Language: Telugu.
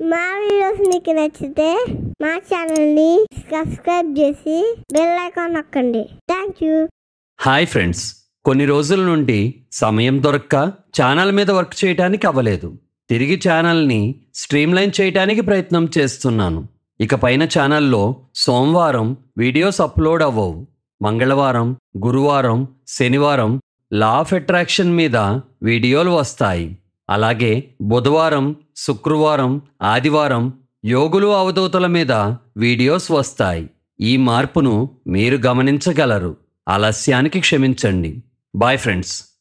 మా వీడియోస్ మీకు నచ్చితే మా ఛానల్ ని సబ్స్క్రైబ్ చేసి బెల్ ఐకాన్ నొక్కండి థ్యాంక్ యూ హాయ్ ఫ్రెండ్స్ కొన్ని రోజుల నుండి సమయం దొరక్క ఛానల్ మీద వర్క్ చేయడానికి అవ్వలేదు తిరిగి ఛానల్ని స్ట్రీమ్లైన్ చేయడానికి ప్రయత్నం చేస్తున్నాను ఇక పైన ఛానల్లో సోమవారం వీడియోస్ అప్లోడ్ అవ్వవు మంగళవారం గురువారం శనివారం లా ఆఫ్ అట్రాక్షన్ మీద వీడియోలు వస్తాయి అలాగే బుధవారం శుక్రవారం ఆదివారం యోగులు అవధూతల మీద వీడియోస్ వస్తాయి ఈ మార్పును మీరు గమనించగలరు ఆలస్యానికి క్షమించండి బాయ్ ఫ్రెండ్స్